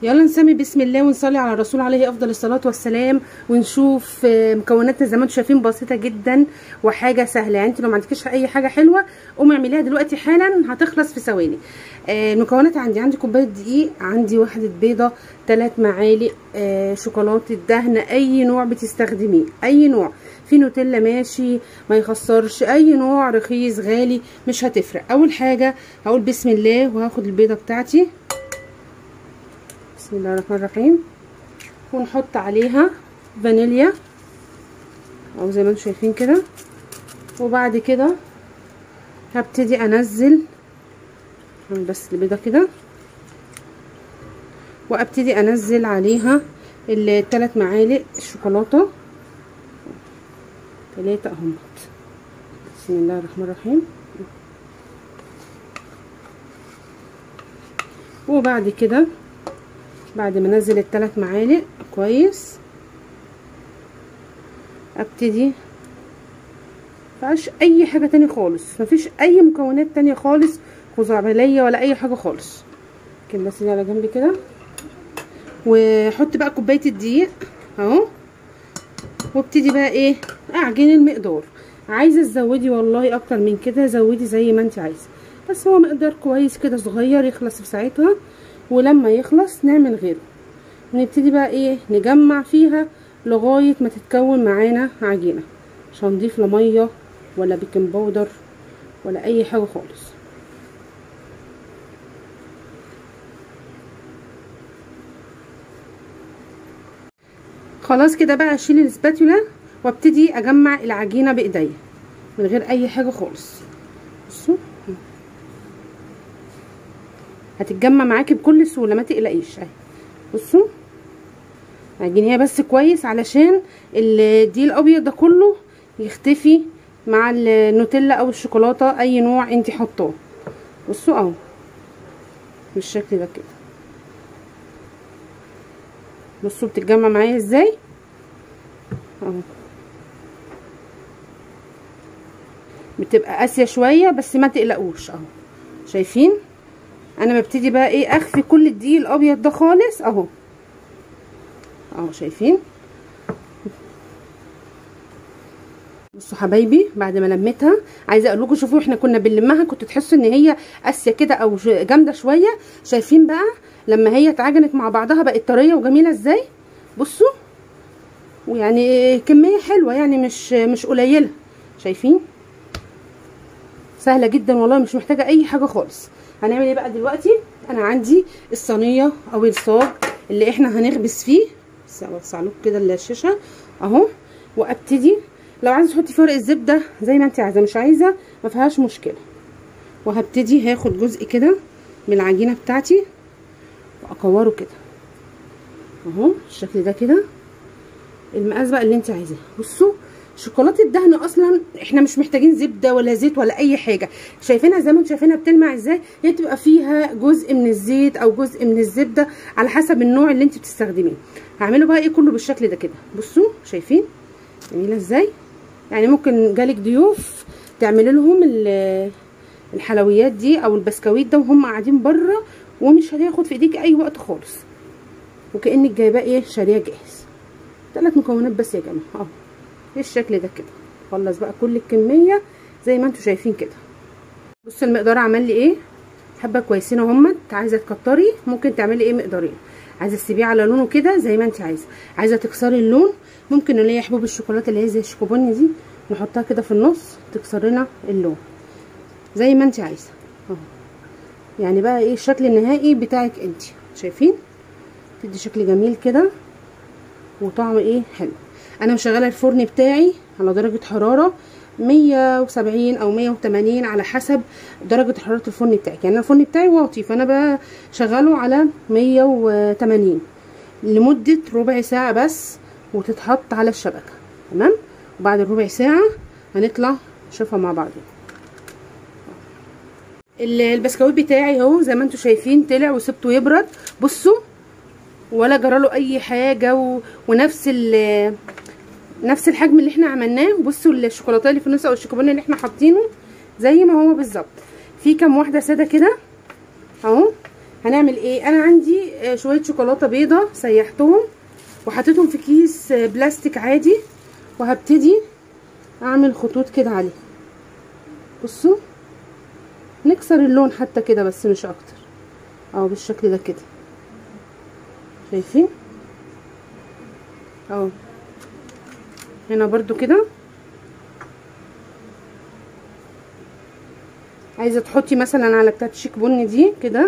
يلا نسمي بسم الله ونصلي على الرسول عليه افضل الصلاه والسلام ونشوف آه، مكوناتنا زي ما انتم شايفين بسيطه جدا وحاجه سهله يعني انت لو ما عندكيش اي حاجه حلوه قومي اعمليها دلوقتي حالا هتخلص في ثواني آه، المكونات عندي عندي كوبايه دقيق عندي واحده بيضه ثلاث معالق آه، شوكولاته دهن اي نوع بتستخدميه اي نوع في نوتيلا ماشي ما يخسرش اي نوع رخيص غالي مش هتفرق اول حاجه هقول بسم الله وهاخد البيضه بتاعتي بسم الله الرحمن الرحيم ونحط عليها فانيليا او زي ما انتم شايفين كده وبعد كده هبتدي انزل بس البيضه كده وابتدي انزل عليها الثلاث معالق الشوكولاته ثلاثه اهمت بسم الله الرحمن الرحيم وبعد كده بعد ما انزل الثلاث معالق كويس ابتدي مفيهاش اي حاجه تاني خالص مفيش اي مكونات تانية خالص خزعبليه ولا اي حاجه خالص كده بس دي على جنب كده واحط بقى كوبايه الدقيق اهو وابتدي بقى ايه اعجن المقدار عايزه تزودي والله اكتر من كده زودي زي ما انت عايزه بس هو مقدار كويس كده صغير يخلص في ساعتها ولما يخلص نعمل غيره نبتدي بقى ايه نجمع فيها لغايه ما تتكون معانا عجينه مش هنضيف لا ميه ولا بيكنج باودر ولا اي حاجه خالص خلاص كده بقى اشيل الاسباتولا وابتدي اجمع العجينه بايديا من غير اي حاجه خالص بصوا هتتجمع معاكي بكل سهوله ما تقلقيش اهي بصوا عجنيها بس كويس علشان الدقيق الابيض ده كله يختفي مع النوتيلا او الشوكولاته اي نوع انت حطاه بصوا اهو بالشكل ده كده بصوا بتتجمع معايا ازاي اهو بتبقى قاسيه شويه بس ما تقلقوش اهو شايفين انا ببتدي بقى ايه اخفي كل الدقيق الابيض ده خالص اهو اهو شايفين بصوا حبايبي بعد ما لميتها عايزه اقول لكم شوفوا احنا كنا بنلمها كنتوا تحسوا ان هي قاسيه كده او جامده شويه شايفين بقى لما هي اتعجنت مع بعضها بقت طريه وجميله ازاي بصوا ويعني كميه حلوه يعني مش مش قليله شايفين سهله جدا والله مش محتاجه اي حاجه خالص هنعمل ايه بقى دلوقتي انا عندي الصينيه او الصاج اللي احنا هنخبز فيه بس اوسع لكم كده الشاشه اهو وابتدي لو عايزه تحطي فرق الزبده زي ما انت عايزه مش عايزه ما فيهاش مشكله وهبتدي هاخد جزء كده من العجينه بتاعتي واكوره كده اهو الشكل ده كده المقاس بقى اللي انت عايزاه بصوا شوكولاته الدهن اصلا احنا مش محتاجين زبده ولا زيت ولا اي حاجه شايفينها زي ما انتم شايفينها بتلمع ازاي هي بتبقى فيها جزء من الزيت او جزء من الزبده على حسب النوع اللي انت بتستخدميه هعمله بقى ايه كله بالشكل ده كده بصوا شايفين جميله ازاي يعني ممكن جالك ضيوف تعملي لهم الحلويات دي او البسكويت ده وهم قاعدين بره ومش هتاخد في ايديك اي وقت خالص وكانك جايباه ايه شاريه جاهز ثلاث مكونات بس يا جماعه اهو بالشكل ده كده خلص بقى كل الكميه زي ما انتم شايفين كده بصوا المقدار عمل لي ايه حبه كويسين اهمت عايزه تكتري ممكن تعملي ايه مقدارين عايزه تسيبيه على لونه كده زي ما انت عايزه عايزه تكسري اللون ممكن اللي هي حبوب الشوكولاته اللي هي زي الشوكوبوني دي نحطها كده في النص تكسر لنا اللون زي ما انت عايزه اهو يعني بقى ايه الشكل النهائي بتاعك انت شايفين تدي شكل جميل كده وطعم ايه حلو انا مشغله الفرن بتاعي على درجه حراره 170 او 180 على حسب درجه حراره الفرن بتاعك يعني الفرن بتاعي واطي فانا بشغله على 180 لمده ربع ساعه بس وتتحط على الشبكه تمام وبعد الربع ساعه هنطلع نشوفها مع بعض البسكويت بتاعي اهو زي ما انتم شايفين طلع وسبته يبرد بصوا ولا جراله اي حاجه و... ونفس ال نفس الحجم اللي احنا عملناه بصوا الشوكولاته اللي في النص او الشوكولاته اللي احنا حاطينه زي ما هو بالظبط في كام واحده ساده كده اهو هنعمل ايه انا عندي شويه شوكولاته بيضه سيحتهم وحطيتهم في كيس بلاستيك عادي وهبتدي اعمل خطوط كده عليه بصوا نكسر اللون حتى كده بس مش اكتر اهو بالشكل ده كده شايفين اهو هنا برضو كده عايزه تحطي مثلا على بتاعت شيك بني دي كده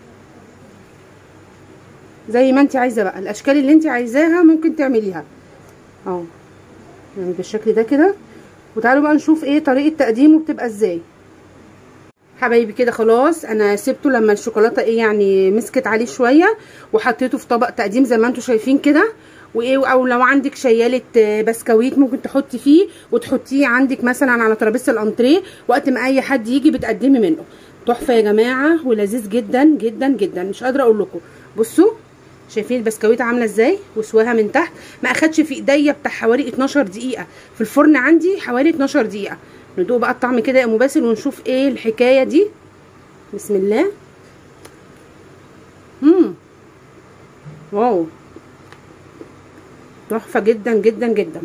زي ما انت عايزه بقى الاشكال اللي انت عايزاها ممكن تعمليها اهو يعني بالشكل ده كده وتعالوا بقى نشوف ايه طريقه تقديمه بتبقى ازاي حبايبي كده خلاص انا سبته لما الشوكولاته ايه يعني مسكت عليه شويه وحطيته في طبق تقديم زي ما انتم شايفين كده وايه او لو عندك شياله بسكويت ممكن تحطي فيه وتحطيه عندك مثلا على ترابيزه الانتريه وقت ما اي حد يجي بتقدمي منه تحفه يا جماعه ولذيذ جدا جدا جدا مش قادره اقول لكم بصوا شايفين البسكويت عامله ازاي وسواها من تحت ما اخدش في ايديا بتاع حوالي 12 دقيقه في الفرن عندي حوالي 12 دقيقه ندوق بقى الطعم كده يا ام باسل ونشوف ايه الحكايه دي بسم الله امم واو تحفه جدا جدا جدا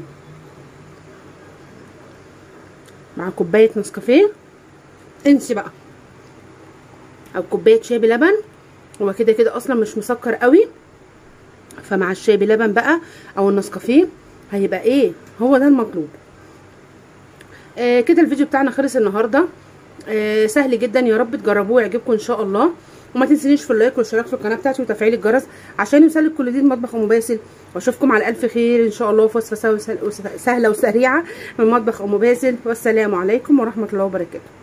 مع كوبايه نسكافيه انسي بقى او كوبايه شاي بلبن هو كده كده اصلا مش مسكر قوي فمع الشاي بلبن بقى او النسكافيه هيبقى ايه هو ده المطلوب آه كده الفيديو بتاعنا خلص النهارده آه سهل جدا يا رب تجربوه ويعجبكم ان شاء الله وما تنسونيش في اللايك والاشتراك في القناه بتاعتي وتفعيل الجرس عشان يوصلك كل جديد مطبخ ام باسل واشوفكم على الف خير ان شاء الله في وصفه سهله وسريعه من مطبخ ام باسل والسلام عليكم ورحمه الله وبركاته